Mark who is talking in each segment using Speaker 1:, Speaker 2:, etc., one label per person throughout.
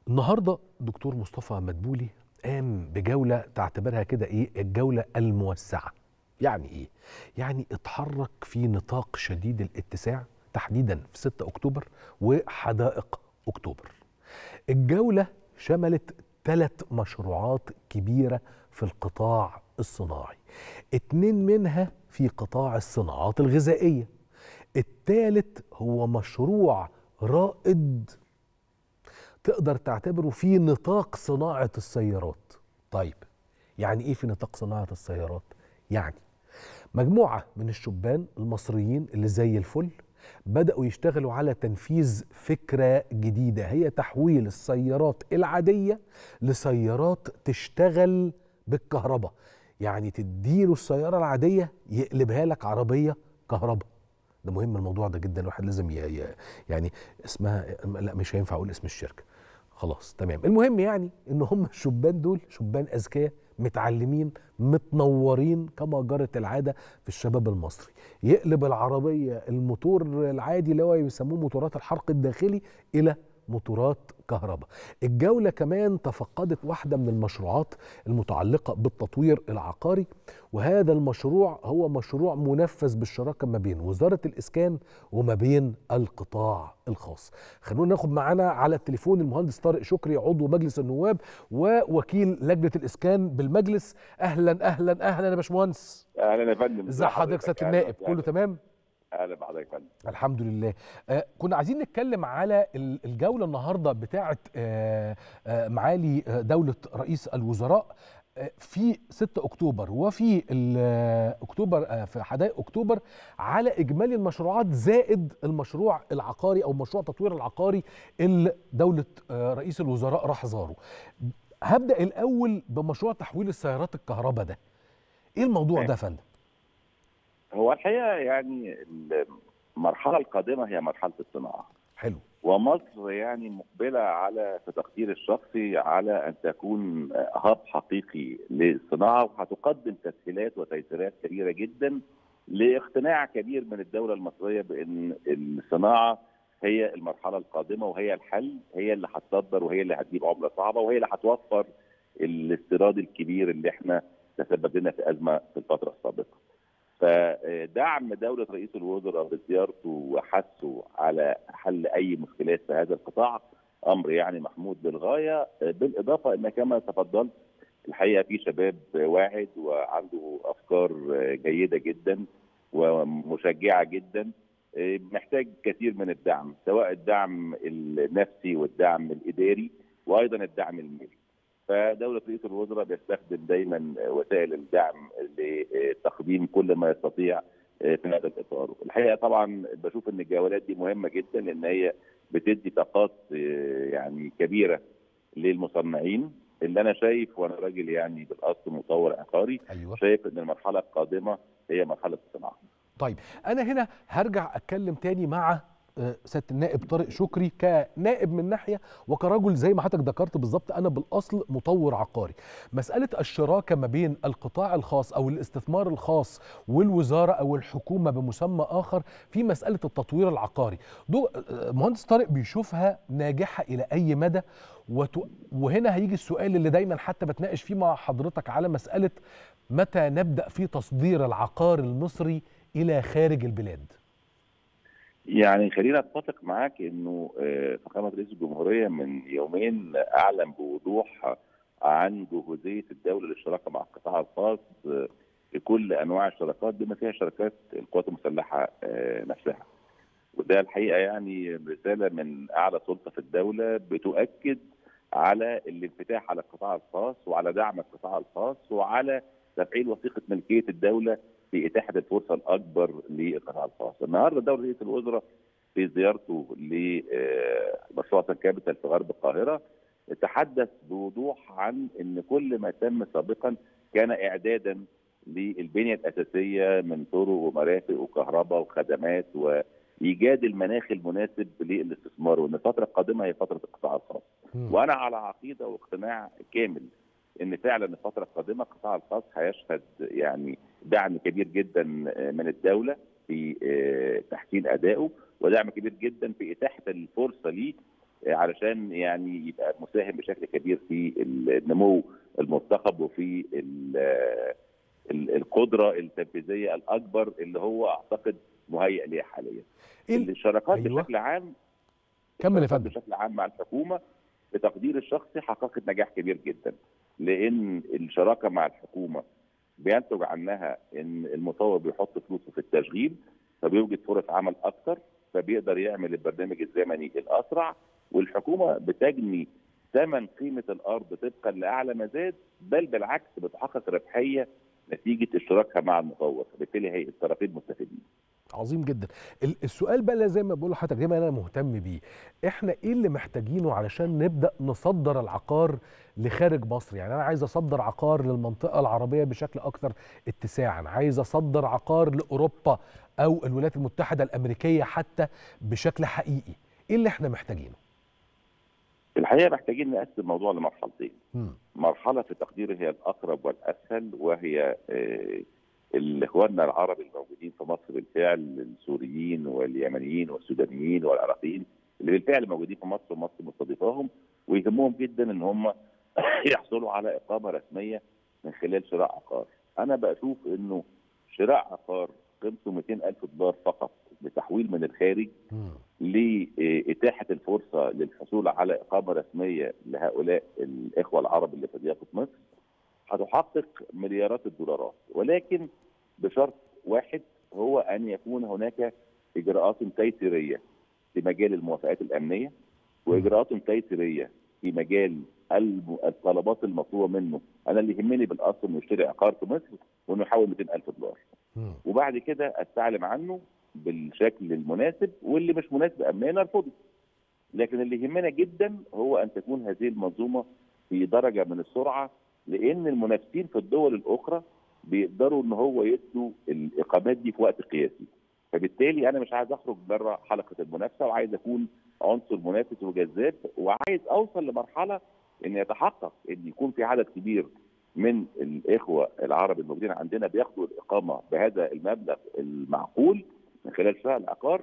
Speaker 1: النهارده دكتور مصطفى مدبولي قام بجوله تعتبرها كده ايه الجوله الموسعه يعني ايه يعني اتحرك في نطاق شديد الاتساع تحديدا في 6 اكتوبر وحدائق اكتوبر الجوله شملت ثلاث مشروعات كبيره في القطاع الصناعي اتنين منها في قطاع الصناعات الغذائيه الثالث هو مشروع رائد تقدر تعتبره في نطاق صناعة السيارات طيب يعني ايه في نطاق صناعة السيارات يعني مجموعة من الشبان المصريين اللي زي الفل بدأوا يشتغلوا على تنفيذ فكرة جديدة هي تحويل السيارات العادية لسيارات تشتغل بالكهرباء يعني تديله السيارة العادية يقلبها لك عربية كهرباء ده مهم الموضوع ده جدا الواحد لازم ي... ي... يعني اسمها لا مش هينفع اقول اسم الشركه خلاص تمام المهم يعني ان هم الشبان دول شبان اذكياء متعلمين متنورين كما جرت العاده في الشباب المصري يقلب العربيه الموتور العادي اللي هو بيسموه موتورات الحرق الداخلي الى موتورات كهرباء الجولة كمان تفقدت واحدة من المشروعات المتعلقة بالتطوير العقاري وهذا المشروع هو مشروع منفذ بالشراكة ما بين وزارة الإسكان وما بين القطاع الخاص خلونا ناخد معانا على التليفون المهندس طارق شكري عضو مجلس النواب ووكيل لجنة الإسكان بالمجلس أهلا أهلا أهلا يا باشمهندس
Speaker 2: اهلا يا فندم
Speaker 1: ازي حضرتك سيادة النائب كله تمام؟
Speaker 2: اهلا بحضرتك يا فندم
Speaker 1: الحمد لله آه كنا عايزين نتكلم على الجولة النهاردة بتاعة آه آه معالي دولة رئيس الوزراء في 6 اكتوبر وفي اكتوبر في حدائق اكتوبر على اجمالي المشروعات زائد المشروع العقاري او مشروع تطوير العقاري اللي دوله رئيس الوزراء راح زاره. هبدا الاول بمشروع تحويل السيارات الكهرباء ده. ايه الموضوع ده يا فندم؟
Speaker 2: هو الحقيقه يعني المرحله القادمه هي مرحله الصناعه.
Speaker 1: حلو.
Speaker 2: ومصر يعني مقبله على في تقديري الشخصي على ان تكون هاب حقيقي للصناعه وهتقدم تسهيلات وتيسيرات كبيره جدا لاقتناع كبير من الدوله المصريه بان الصناعه هي المرحله القادمه وهي الحل هي اللي هتصدر وهي اللي هتجيب عمله صعبه وهي اللي هتوفر الاستيراد الكبير اللي احنا تسبب لنا في ازمه في الفتره السابقه. فدعم دولة رئيس الوزراء بزيارته وحثه على حل أي مشكلات في هذا القطاع أمر يعني محمود للغاية بالإضافة أن كما تفضلت الحقيقة في شباب واعد وعنده أفكار جيدة جدا ومشجعة جدا محتاج كثير من الدعم سواء الدعم النفسي والدعم الإداري وأيضا الدعم المالي فدولة رئيس الوزراء بيستخدم دايما وسائل الدعم لتقديم كل ما يستطيع في هذا الاطار. الحقيقه طبعا بشوف ان الجولات دي مهمه جدا لان هي بتدي طاقات يعني كبيره للمصنعين اللي انا شايف وانا راجل يعني بالاصل مطور عقاري
Speaker 1: أيوة.
Speaker 2: شايف ان المرحله القادمه هي مرحله الصناعه.
Speaker 1: طيب انا هنا هرجع اتكلم تاني مع سياده النائب طارق شكري كنائب من ناحيه وكرجل زي ما حضرتك ذكرت بالظبط انا بالاصل مطور عقاري مساله الشراكه ما بين القطاع الخاص او الاستثمار الخاص والوزاره او الحكومه بمسمى اخر في مساله التطوير العقاري دو مهندس طارق بيشوفها ناجحه الى اي مدى وتو وهنا هيجي السؤال اللي دايما حتى بتناقش فيه مع حضرتك على مساله متى نبدا في تصدير العقار المصري الى خارج البلاد
Speaker 2: يعني خلينا اتفق معاك انه فخامه رئيس الجمهوريه من يومين اعلن بوضوح عن جهوزيه الدوله للشراكه مع القطاع الخاص في كل انواع الشراكات بما فيها شركات القوات المسلحه نفسها. وده الحقيقه يعني رساله من اعلى سلطه في الدوله بتؤكد على الانفتاح على القطاع الخاص وعلى دعم القطاع الخاص وعلى تفعيل وثيقه ملكيه الدوله في اتاحه الفرصه الاكبر للقطاع الخاص. النهارده دوله رئيس الوزراء في زيارته لمشروع سان كابيتال في غرب القاهره تحدث بوضوح عن ان كل ما تم سابقا كان اعدادا للبنيه الاساسيه من طرق ومرافق وكهرباء وخدمات وايجاد المناخ المناسب للاستثمار وان الفتره القادمه هي فتره القطاع الخاص. وانا على عقيده واقتناع كامل ان فعلا الفتره القادمه القطاع الخاص هيشهد يعني دعم كبير جدا من الدوله في تحسين ادائه ودعم كبير جدا في اتاحه الفرصه ليه علشان يعني يبقى مساهم بشكل كبير في النمو المرتقب وفي القدره التنفيذيه الاكبر اللي هو اعتقد مهيئ ليها حاليا.
Speaker 1: إيه
Speaker 2: الشراكات
Speaker 1: أيوة.
Speaker 2: بشكل عام
Speaker 1: كمل يا
Speaker 2: الشراكات
Speaker 1: فندم
Speaker 2: بشكل عام مع الحكومه بتقدير الشخصي حققت نجاح كبير جدا لان الشراكه مع الحكومه بينتج عنها ان المطور بيحط فلوسه في التشغيل فبيوجد فرص عمل اكثر فبيقدر يعمل البرنامج الزمني الاسرع والحكومه بتجني ثمن قيمه الارض طبقا لاعلى مزاد بل بالعكس بتحقق ربحيه نتيجه اشتراكها مع المطور فبالتالي هي الطرفين مستفيدين
Speaker 1: عظيم جدا ال- السؤال بقى اللي زي ما بقول لحضرتك دايما انا مهتم بيه احنا ايه اللي محتاجينه علشان نبدا نصدر العقار لخارج مصر يعني انا عايز اصدر عقار للمنطقه العربيه بشكل اكثر اتساعا عايز اصدر عقار لاوروبا او الولايات المتحده الامريكيه حتى بشكل حقيقي ايه اللي احنا محتاجينه
Speaker 2: في الحقيقه محتاجين نقسم الموضوع لمرحلتين
Speaker 1: مم.
Speaker 2: مرحله في تقديري هي الاقرب والاسهل وهي آه، الاخواننا العرب الموجودين في مصر بالفعل السوريين واليمنيين والسودانيين والعراقيين اللي بالفعل موجودين في مصر ومصر مستضيفاهم ويهمهم جدا ان هم يحصلوا على اقامه رسميه من خلال شراء عقار. انا بشوف انه شراء عقار قيمته 200 الف دولار فقط بتحويل من الخارج
Speaker 1: مم.
Speaker 2: لإتاحة الفرصة للحصول على إقامة رسمية لهؤلاء الإخوة العرب اللي في ضيافة مصر هتحقق مليارات الدولارات ولكن بشرط واحد هو أن يكون هناك إجراءات تيسيرية في مجال الموافقات الأمنية وإجراءات تيسيرية في مجال الم- الطلبات المطلوبة منه أنا اللي يهمني بالأصل إنه يشتري عقار في مصر وإنه يحول 200 ألف دولار
Speaker 1: مم.
Speaker 2: وبعد كده استعلم عنه بالشكل المناسب واللي مش مناسب امنيا نرفضه. لكن اللي يهمنا جدا هو ان تكون هذه المنظومه في درجه من السرعه لان المنافسين في الدول الاخرى بيقدروا ان هو يدوا الاقامات دي في وقت قياسي. فبالتالي انا مش عايز اخرج بره حلقه المنافسه وعايز اكون عنصر منافس وجذاب وعايز اوصل لمرحله ان يتحقق ان يكون في عدد كبير من الاخوه العرب الموجودين عندنا بياخدوا الاقامه بهذا المبلغ المعقول من خلال شراء العقار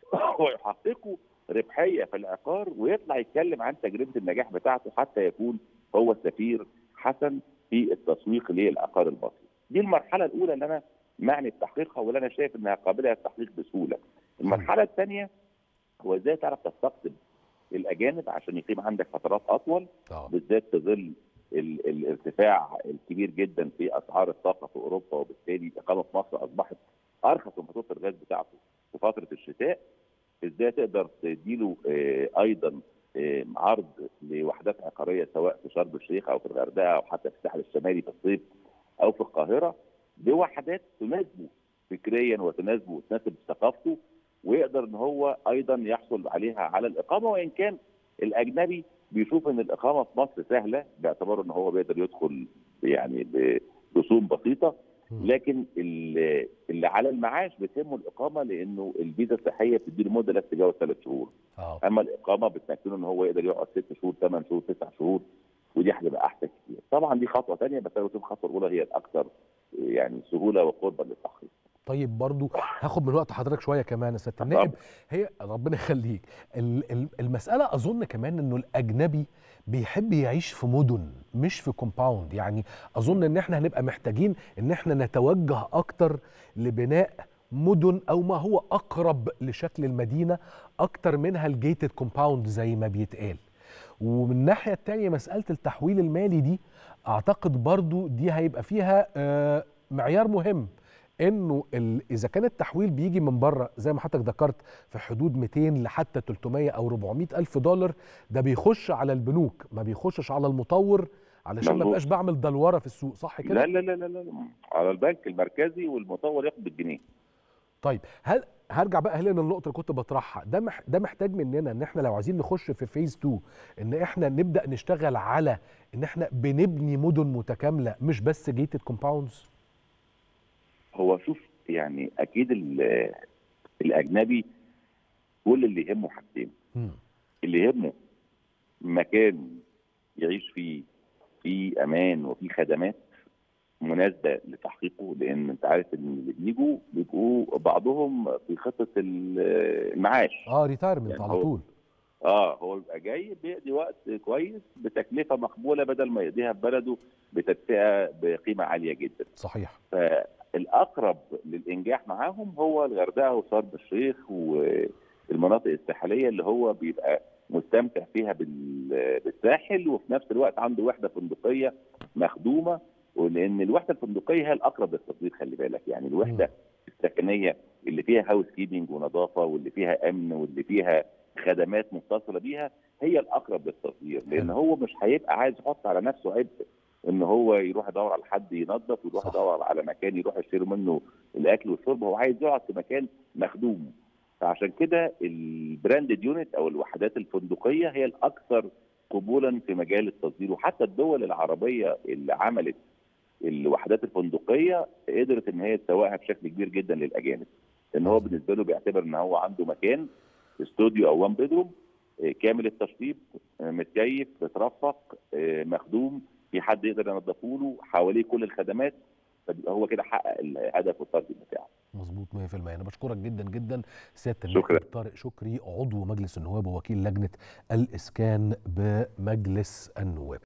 Speaker 2: ويحققوا ربحيه في العقار ويطلع يتكلم عن تجربه النجاح بتاعته حتى يكون هو سفير حسن في التسويق للعقار المصري. دي المرحله الاولى اللي انا معني بتحقيقها واللي انا شايف انها قابله للتحقيق بسهوله. المرحله الثانيه هو ازاي تعرف تستقطب الاجانب عشان يقيم عندك فترات اطول
Speaker 1: اه
Speaker 2: بالذات في ظل ال- الارتفاع الكبير جدا في اسعار الطاقه في اوروبا وبالتالي الاقامه في مصر اصبحت ارخص من فاتوره الغاز بتاعته في فتره الشتاء ازاي تقدر تديله آه، ايضا آه، عرض لوحدات عقاريه سواء في شرم الشيخ او في الغردقه او حتى في الساحل الشمالي في الصيف او في القاهره بوحدات تناسبه فكريا وتناسبه وتناسب ثقافته ويقدر ان هو ايضا يحصل عليها على الاقامه وان كان الاجنبي بيشوف ان الاقامه في مصر سهله باعتباره ان هو بيقدر يدخل يعني برسوم بسيطه
Speaker 1: مم.
Speaker 2: لكن اللي, اللي على المعاش بتهمه الاقامه لانه الفيزا الصحيه بتديله مده لا تتجاوز ثلاث شهور
Speaker 1: اه
Speaker 2: اما الاقامه بتمكنه ان هو يقدر يقعد ست شهور ثمان شهور تسع شهور ودي هتبقى احسن كتير طبعا دي خطوه ثانيه بس انا بشوف الخطوه الاولى هي الاكثر يعني سهوله وقربا للتحقيق
Speaker 1: طيب برضو هاخد من وقت حضرتك شويه كمان يا سياده النائب هي ربنا يخليك ال- ال- المساله اظن كمان انه الاجنبي بيحب يعيش في مدن مش في كومباوند يعني اظن ان احنا هنبقى محتاجين ان احنا نتوجه اكتر لبناء مدن او ما هو اقرب لشكل المدينه اكتر منها الجيتد كومباوند زي ما بيتقال ومن الناحيه التانية مساله التحويل المالي دي اعتقد برضو دي هيبقى فيها آه، معيار مهم انه ال- اذا كان التحويل بيجي من بره زي ما حضرتك ذكرت في حدود 200 لحتى 300 او 400 الف دولار ده بيخش على البنوك ما بيخشش على المطور علشان ما
Speaker 2: مظبوط.
Speaker 1: بقاش بعمل دلوره في السوق صح كده
Speaker 2: لا لا لا لا لا على البنك المركزي والمطور ياخد بالجنيه
Speaker 1: طيب هل هرجع بقى هنا للنقطه اللي كنت بطرحها ده مح ده محتاج مننا ان احنا لو عايزين نخش في فيز 2 ان احنا نبدا نشتغل على ان احنا بنبني مدن متكامله مش بس جيتد كومباوندز
Speaker 2: هو شوف يعني اكيد ال- الاجنبي كل اللي يهمه حاجتين اللي يهمه مكان يعيش فيه في امان وفي خدمات مناسبه لتحقيقه لان انت عارف ان اللي بيجوا بيبقوا بعضهم في خطه ال- المعاش
Speaker 1: اه ريتايرمنت
Speaker 2: يعني
Speaker 1: على
Speaker 2: هو-
Speaker 1: طول
Speaker 2: اه هو بيبقى جاي بيقضي وقت كويس بتكلفه مقبوله بدل ما يقضيها في بلده بتدفئه بقيمه عاليه جدا
Speaker 1: صحيح
Speaker 2: فالاقرب للانجاح معاهم هو الغردقه وشرم الشيخ والمناطق الساحليه اللي هو بيبقى مستمتع فيها بال- بالساحل وفي نفس الوقت عنده وحده فندقيه مخدومه ولان الوحده الفندقيه هي الاقرب للتطبيق خلي بالك يعني الوحده السكنيه اللي فيها هاوس كيبنج ونظافه واللي فيها امن واللي فيها خدمات متصله بيها هي الاقرب للتطوير لان
Speaker 1: حلو.
Speaker 2: هو مش هيبقى عايز يحط على نفسه عبء ان هو يروح يدور على حد ينظف ويروح
Speaker 1: صح.
Speaker 2: يدور على مكان يروح يشتري منه الاكل والشرب هو عايز يقعد في مكان مخدوم فعشان كده البراندد يونت او الوحدات الفندقيه هي الاكثر قبولا في مجال التصدير وحتى الدول العربيه اللي عملت الوحدات الفندقيه قدرت ان هي تسوقها بشكل كبير جدا للاجانب لان هو بالنسبه له بيعتبر ان هو عنده مكان استوديو او وان بيدروم كامل التشطيب آه، متكيف مترفق آه، مخدوم في حد يقدر ينظفه له حواليه كل الخدمات فبيبقى هو كده حقق الهدف والتارجت بتاعه
Speaker 1: مظبوط 100% انا بشكرك جدا جدا سياده
Speaker 2: شكرا.
Speaker 1: النائب طارق شكري عضو مجلس النواب ووكيل لجنه الاسكان بمجلس النواب